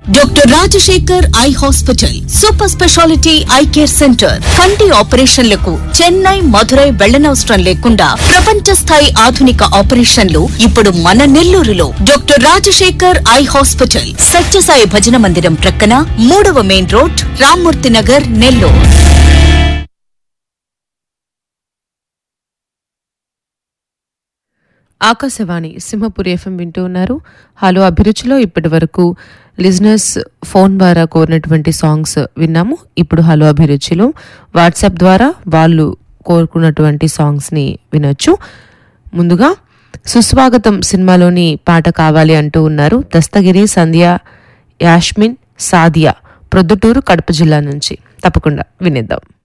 doctor Rajasekhar eye hospital super speciality eye care centre కంటి ఆపరేషన్లకు చెన్నై మధురై వెళ్లనవసరం లేకుండా ప్రపంచ స్థాయి ఆధునిక ఆపరేషన్లు ఇప్పుడు మన నెల్లూరులో doctor Rajasekhar eye hospital Satyasai భజన మందిరం ప్రక్కన మూడవ main road Rammurthy Nagar Nellore Akashvani Simhapuri FM వింటూ ఉన్నారు హలో అభిరుచిలో ఇప్పటి వరకు లిజనర్స్ ఫోన్ ద్వారా కోరినటువంటి సాంగ్స్ విన్నాము ఇప్పుడు హలో అభిరుచిలో వాట్సాప్ ద్వారా వాళ్ళు కోరుకున్నటువంటి సాంగ్స్ని వినొచ్చు ముందుగా సుస్వాగతం సినిమాలోని పాట కావాలి అంటూ ఉన్నారు దస్తగిరి సంధ్య యాష్మిన్ సాదియా ప్రొద్దుటూరు కడప జిల్లా నుంచి తప్పకుండా వినేద్దాం